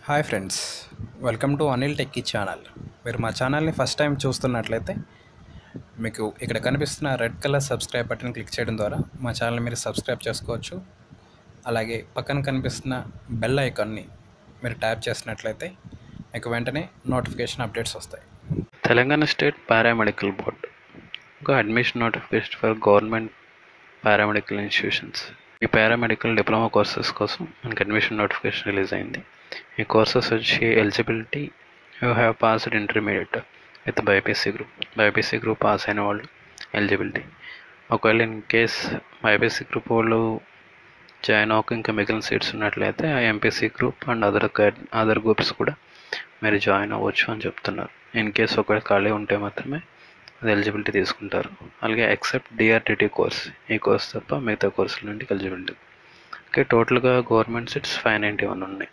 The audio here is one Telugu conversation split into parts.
hi friends welcome to Anil techie channel మీరు మా ఛానల్ని ఫస్ట్ టైం చూస్తున్నట్లయితే మీకు ఇక్కడ కనిపిస్తున్న red colour subscribe button click చేయడం ద్వారా మా ఛానల్ మీరు సబ్స్క్రైబ్ చేసుకోవచ్చు అలాగే పక్కన కనిపిస్తున్న బెల్ ఐకాన్ని మీరు ట్యాప్ చేసినట్లయితే మీకు వెంటనే నోటిఫికేషన్ అప్డేట్స్ వస్తాయి తెలంగాణ స్టేట్ పారామెడికల్ బోర్డ్ ఒక admission notification for government paramedical institutions ఈ పారామెడికల్ డిప్లొమా కోర్సెస్ కోసం మనకి అడ్మిషన్ నోటిఫికేషన్ రిలీజ్ అయింది ఈ కోర్సెస్ వచ్చి eligibility you have passed intermediate with BiPC group BiPC group pass అయిన వాళ్ళు ఎలిజిబిలిటీ ఒకవేళ ఇన్ కేస్ బైపీసీ గ్రూప్ వాళ్ళు జాయిన్ అవ్వక ఇంకా మిగిలిన సీట్స్ ఉన్నట్లయితే ఆ MPC group and other other groups కూడా మీరు జాయిన్ అవ్వచ్చు అని చెప్తున్నారు ఇన్ కేస్ ఒకవేళ ఖాళీ ఉంటే మాత్రమే అది ఎలిజిబిలిటీ తీసుకుంటారు అలాగే ఎక్సెప్ట్ డిఆర్టీటీ కోర్స్ ఈ కోర్స్ తప్ప మిగతా కోర్సుల నుండి ఎలిజిబిలిటీ ఓకే టోటల్గా government seats five ninety one ఉన్నాయి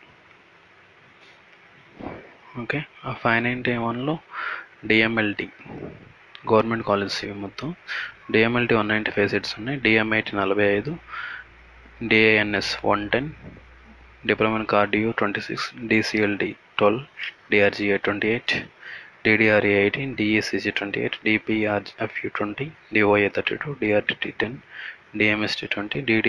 ఓకే ఆ ఫైవ్ నైంటీ వన్లో డిఎంఎల్టీ గవర్నమెంట్ కాలేజెస్ ఇవి మొత్తం DMLT one ninety five seats ఉన్నాయి డిఎంఐటి నలభై ఐదు DANS one ten diploma in cardio twenty six DCLD twelve DRGA twenty eight DDRA eighteen DECG twenty eight DPRFU twenty DOA thirty two DRTT ten DMST twenty DD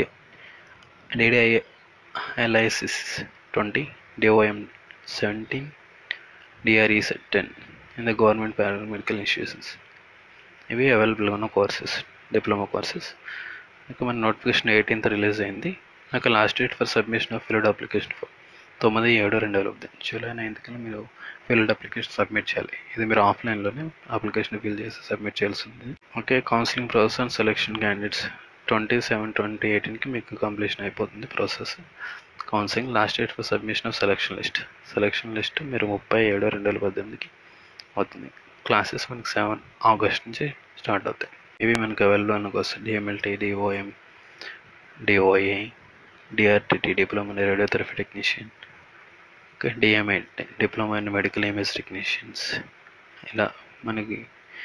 డిడిఐఎల్ఐసిస్ twenty DOM seventeen DRE ten in the government paramedical institutions ఇవి అవైలబుల్గా ఉన్న కోర్సెస్ డిప్లొమా కోర్సెస్ ఇక మన నోటిఫికేషన్ ఎయిటీన్త్ రిలీజ్ అయింది నాకు last date for submission of filled application for తొమ్మిది ఏడు రెండు వేల ఒకటి జూలై నైన్త్ కల్లా మీరు ఫిల్డ్ అప్లికేషన్ సబ్మిట్ చేయాలి ఇది మీరు ఆఫ్లైన్లోనే అప్లికేషన్ ఫిల్ చేసి సబ్మిట్ చేయాల్సి ఉంది okay counselling process and selection candidates twenty seven twenty ఎయిటీన్కి మీకు కంప్లీషన్ అయిపోతుంది process counselling last date for submission of selection list selection list మీరు ముప్పై ఏడు రెండు వేల పద్దెనిమిదికి అవుతుంది క్లాసెస్ మనకి సెవెన్ ఆగస్ట్ నుంచి స్టార్ట్ అవుతాయి ఇవి మనకి అవైలబుల్ అన్న కోసం DMLT DOM DOA DRTT diploma in radiotherapy technician ఇంకా DMI diploma in medical image technicians ఇలా మనకి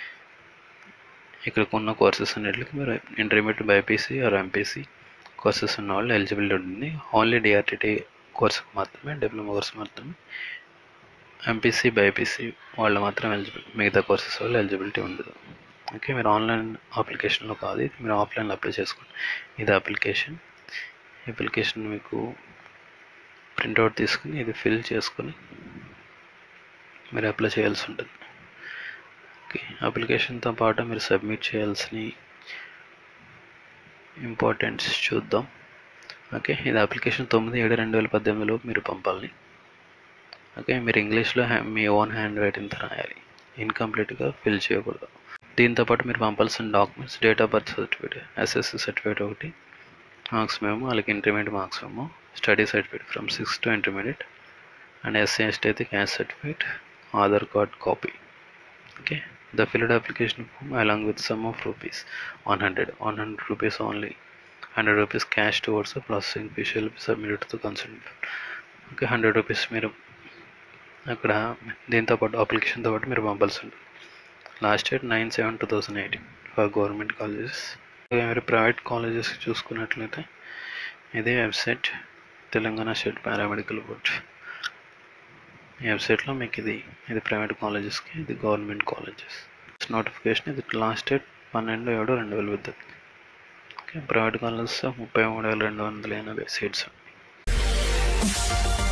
ఇక్కడ ఉన్న కోర్సెస్ అన్నిటికి మీరు intermediate BiPC or MPC courses ఉన్న వాళ్ళు ఎలిజిబిలిటీ ఉంటుంది ఓన్లీ డిఆర్టిటి కోర్సుకు మాత్రమే డిప్లొమా కోర్స్ మాత్రమే ఎంపీసీ బైపీసీ వాళ్ళు మాత్రం ఎలిజిబుల్ మిగతా కోర్సెస్ వాళ్ళు ఎలిజిబిలిటీ ఉండదు ఓకే మీరు ఆన్లైన్ అప్లికేషన్లో కాదు ఇది మీరు ఆఫ్లైన్లో అప్లై చేసుకోండి ఇది అప్లికేషన్ అప్లికేషన్ మీకు ప్రింట్అవుట్ తీసుకుని ఇది ఫిల్ చేసుకొని మీరు అప్లై చేయాల్సి ఉంటుంది ఓకే అప్లికేషన్తో పాటు మీరు సబ్మిట్ చేయాల్సిన ఇంపార్టెంట్స్ చూద్దాం ఓకే ఇది అప్లికేషన్ తొమ్మిది ఏడు రెండు వేల పద్దెనిమిదిలో మీరు పంపాలి ఓకే మీరు ఇంగ్లీష్లో హ్యా మీ ఓన్ హ్యాండ్ రైటింగ్తో రాయాలి ఇన్కంప్లీట్గా ఫిల్ చేయకూడదు దీంతో పాటు మీరు పంపాల్సిన documents date of birth certificate SSC certificate ఒకటి మార్క్స్ మేము అలాగే intermediate marks memo study certificate from six to intermediate and SC ST అయితే caste certificate Aadhaar card copy okay the filled application form along with sum of rupees one hundred one hundred rupees only hundred rupees cash towards processing fee shall be submitted to consult okay hundred rupees మీరు అక్కడ దీంతో పాటు అప్లికేషన్తో పాటు మీరు పంపాల్సి ఉంటుంది last date nine seven two thousand eighteen for government colleges మీరు ప్రైవేట్ కాలేజెస్ చూసుకున్నట్లయితే ఇదే website Telangana state paramedical board ఈ వెబ్సైట్లో మీకు ఇది ఇది ప్రైవేట్ కాలేజెస్కి ఇది గవర్నమెంట్ కాలేజెస్ నోటిఫికేషన్ ఇది లాస్ట్ డేట్ పన్నెండు ఏడు రెండు వేల పద్దెనిమిది ఓకే ప్రైవేట్ కాలేజెస్ ముప్పై మూడు వేల రెండు వందల ఎనభై సీట్స్